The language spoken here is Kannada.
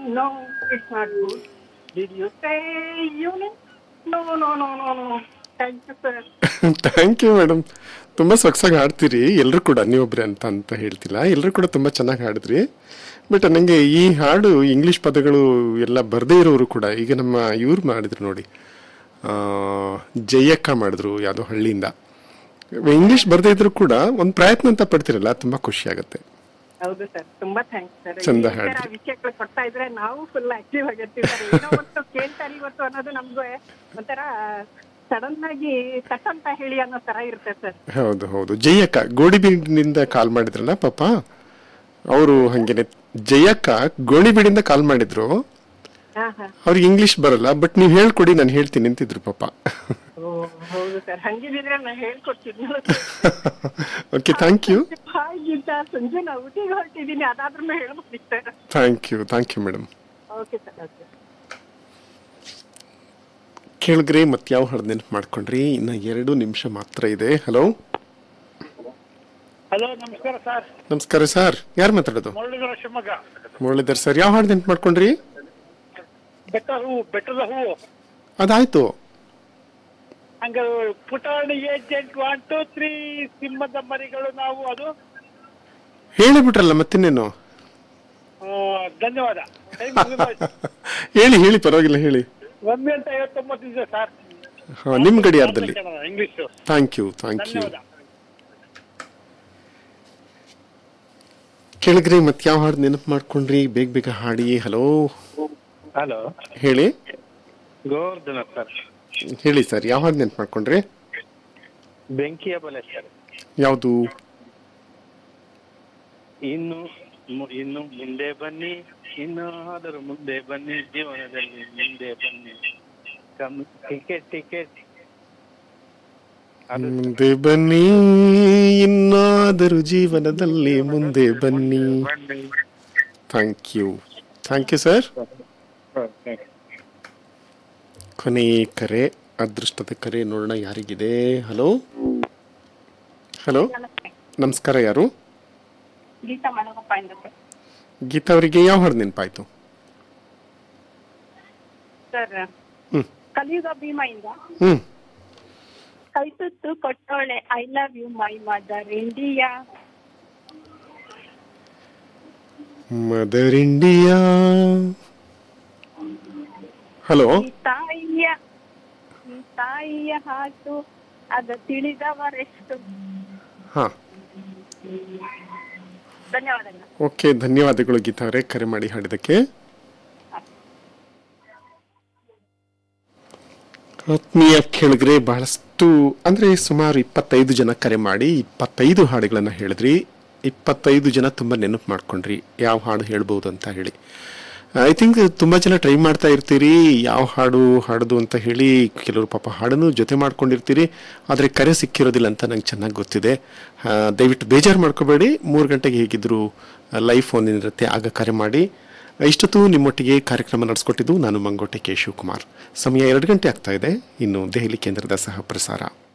no, it's not good. Did you say union? No, no, no, no, no. Thank you, sir. Thank you madam ತುಂಬ ಸೊಗಸಾಗಿ ಹಾಡ್ತೀರಿ ಎಲ್ಲರೂ ಕೂಡ ನೀವೊಬ್ರೆ ಅಂತ ಅಂತ ಹೇಳ್ತಿಲ್ಲ ಎಲ್ಲರೂ ಕೂಡ ತುಂಬ ಚೆನ್ನಾಗಿ ಹಾಡಿದ್ರಿ ಬಟ್ ನನಗೆ ಈ ಹಾಡು ಇಂಗ್ಲೀಷ್ ಪದಗಳು ಎಲ್ಲ ಬರದೇ ಇರೋರು ಕೂಡ ಈಗ ನಮ್ಮ ಇವ್ರು ಮಾಡಿದ್ರು ನೋಡಿ ಆ, ಜಯಕ್ಕ ಮಾಡಿದ್ರು ಯಾವುದೋ ಹಳ್ಳಿಯಿಂದ ಇಂಗ್ಲೀಷ್ ಬರದೇ ಇದ್ರು ಕೂಡ ಒಂದು ಪ್ರಯತ್ನ ಅಂತ ಪಡ್ತಿರಲ್ಲ ತುಂಬ ಖುಷಿ ಆಗುತ್ತೆ ಹೌದು ಸರ್ ತುಂಬಾ ಥ್ಯಾಂಕ್ಸ್ ಸರ್ ಚಂದ ಈ ತರ ಹಾಡ್ರಿ. ವಿಷಯಗಳು ಕೊಡ್ತಾ ಇದ್ರೆ ನಾವು ಫುಲ್ ಆಕ್ಟಿವ್ ಆಗಿರ್ತೀವಿ ಸರ್ ಏನೋ ಒಂದು ಕೇಳ್ತಾರೆ ಇವತ್ತು ಅನ್ನೋದು ನಮ್ಗೆ ಒಂಥರ ಸಡನ್ ಆಗಿ ಕಟ್ ಅಂತ ಹೇಳಿ ಅನ್ನೋ ತರ ಇರುತ್ತೆ ಸರ್ ಹೌದು ಹೌದು ಜಯಕ್ಕ ಗೋಣಿಬೀಡಿನಿಂದ ಕಾಲ್ ಮಾಡಿದ್ರಲ್ಲ ಪಾಪ ಅವರು ಹಂಗೇನೆ ಜಯಕ್ಕ ಗೋಣಿಬೀಡಿಂದ ಕಾಲ್ ಮಾಡಿದ್ರು ಹಾ ಹಾ ಅವ್ರಿಗೆ ಇಂಗ್ಲಿಷ್ ಬರಲ್ಲ ಬಟ್ ನೀವು ಹೇಳ್ಕೊಡಿ ನಾನು ಹೇಳ್ತೀನಿ ಅಂತಿದ್ರು ಪಾಪ ಓ ಹೌದು ಸರ್ ಹಂಗಿದ್ರೆ ನಾ ಹೇಳ್ಕೊಡ್ತಿದ್ನಲ್ಲ okay thank you hi Geetha ಸಂಜೆ ನಾ ಊಟಿಗೆ ಹೊರಟಿದ್ದೀನಿ ಅದಾದ್ರೂ ಹೇಳ್ಬಿಡಿ sir thank you thank you madam okay sir okay ಕೇಳಿದ್ರಿ ಮತ್ತೆ ಯಾವ ಹಾಡು ನೆನಪು ಮಾಡ್ಕೊಂಡ್ರಿ ಇನ್ನು ಎರಡು ನಿಮಿಷ ಮಾತ್ರ ಇದೆ ಹಲೋ ಹಲೋ ನಮಸ್ಕಾರ ಸರ್ ನಮಸ್ಕಾರ ಸರ್ ಯಾರು ಮಾತಾಡೋದು ಮುರಳೀಧರ ಶಿವಮೊಗ್ಗ ಮುರಳೀಧರ್ ಸರ್ ಯಾವ ಹಾಡು ನೆನಪು ಮಾಡ್ಕೊಂಡ್ರಿ ಬೆಟ್ಟ ಹೂವು ಬೆಟ್ಟದ ಹೂವು ಅದಾಯ್ತು ಹಂಗ ಪುಟಾಣಿ ಏಜೆಂಟ್ ಒನ್ ಟೂ ತ್ರೀ ಸಿಂಹದ ಮರಿಗಳು ನಾವು ಅದು ಹೇಳಿಬಿಟ್ರಲ್ಲ ಮತ್ತಿನ್ನೇನು ಆ, ಧನ್ಯವಾದ Time ಮುಗಿದೋಯ್ತು. ಹೇಳಿ ಹೇಳಿ ಪರವಾಗಿಲ್ಲ ಹೇಳಿ ಒಂದು ಗಂಟೆ ಐವತ್ತೊಂಬತ್ತು ಇದೆ ಸರ್ ಹಾಂ ನಿಮ್ಮ ಗಡಿಯಾರದಲ್ಲಿ English thank you thank you ಧನ್ಯವಾದ ಕೇಳಿದ್ರಿ ಮತ್ತೆ ಯಾವ ಹಾಡು ನೆನಪು ಮಾಡ್ಕೊಂಡ್ರಿ ಬೇಗ ಬೇಗ ಹಾಡಿ ಹಲೋ ಹಲೋ ಹೇಳಿ ಗೋವರ್ಧನ ಸರ್ ಹೇಳಿ ಸರ್ ಯಾವ ಹಾಡು ನೆನಪು ಮಾಡ್ಕೊಂಡ್ರಿ ಬೆಂಕಿಯ ಬಲೆ ಸರ್ ಯಾವುದು ಇನ್ನು ಮು- ಇನ್ನು ಮುಂದೆ ಬನ್ನಿ ಇನ್ನು ಆದರೂ ಮುಂದೆ ಬನ್ನಿ ಜೀವನದಲ್ಲಿ ಮುಂದೆ ಬನ್ನಿ ಕಮ್ ಟಿಕೆಟ್ ಟಿಕೆಟ್ ಅದು ಮುಂದೆ ಬನ್ನಿ ಇನ್ನಾದರೂ ಜೀವನದಲ್ಲಿ ಮುಂದೆ ಬನ್ನಿ ಬನ್ನಿ thank you thank you sir ಕೊನೆ ಕರೆ ಅದೃಷ್ಟದ ಕರೆ ನೋಡೋಣ ಯಾರಿಗಿದೆ ಹಲೋ ಹಲೋ ನಮಸ್ಕಾರ ಯಾರು ಗೀತಾ ಮನೋಗಪ್ಪ ಇಂದ ಸರ್ ಗೀತಾ ಅವರಿಗೆ ಯಾವ ಹಾಡು ನೆನಪಾಯ್ತು ಸರ್ ಹ್ಮ್. ಕಲಿಯುಗ ಭೀಮೆಯಿಂದ ಹ್ಮ್ ಕೈ ತುತ್ತು ಕೊಟ್ಟೋಳೆ I love you my mother India mother India hello ಈ ತಾಯಿಯ ಈ ತಾಯಿಯ ಹಾಟು ಅದ ತಿಳಿದವರೆಷ್ಟು ಹಾ ಧನ್ಯವಾದಗಳು ಓಕೆ ಧನ್ಯವಾದಗಳು ಗೀತಾ ಅವರೇ ಕರೆ ಮಾಡಿ ಹಾಡಿದಕ್ಕೆ ಆತ್ಮೀಯ ಕೇಳಿದ್ರೆ ಬಹಳಷ್ಟು ಅಂದರೆ ಸುಮಾರು ಇಪ್ಪತ್ತೈದು ಜನ ಕರೆ ಮಾಡಿ ಇಪ್ಪತ್ತೈದು ಹಾಡುಗಳನ್ನು ಹೇಳಿದ್ರಿ ಇಪ್ಪತ್ತೈದು ಜನ ತುಂಬ ನೆನಪು ಮಾಡ್ಕೊಂಡ್ರಿ ಯಾವ ಹಾಡು ಹೇಳ್ಬೋದು ಅಂತ ಹೇಳಿ ಐ ಥಿಂಕ್ ತುಂಬ ಜನ ಟ್ರೈ ಮಾಡ್ತಾ ಇರ್ತೀರಿ ಯಾವ ಹಾಡು ಹಾಡೋದು ಅಂತ ಹೇಳಿ ಕೆಲವರು ಪಾಪ ಹಾಡನ್ನು ಜೊತೆ ಮಾಡ್ಕೊಂಡಿರ್ತೀರಿ ಆದರೆ ಕರೆ ಸಿಕ್ಕಿರೋದಿಲ್ಲ ಅಂತ ನಂಗೆ ಚೆನ್ನಾಗಿ ಗೊತ್ತಿದೆ ಆ, ದಯವಿಟ್ಟು ಬೇಜಾರು ಮಾಡ್ಕೋಬೇಡಿ ಮೂರು ಗಂಟೆಗೆ ಹೇಗಿದ್ರು ಲೈವ್ ಫೋನ್ ಇರುತ್ತೆ ಆಗ ಕರೆ ಮಾಡಿ ಇಷ್ಟೊತ್ತು ನಿಮ್ಮೊಟ್ಟಿಗೆ ಕಾರ್ಯಕ್ರಮ ನಡೆಸ್ಕೊಟ್ಟಿದ್ದು ನಾನು ಮಂಗೋಟೆ ಕೆ ಶಿವಕುಮಾರ್ ಸಮಯ ಎರಡು ಗಂಟೆ ಆಗ್ತಾ ಇದೆ ಇನ್ನು ದೆಹಲಿ ಕೇಂದ್ರದ ಸಹ ಪ್ರಸಾರ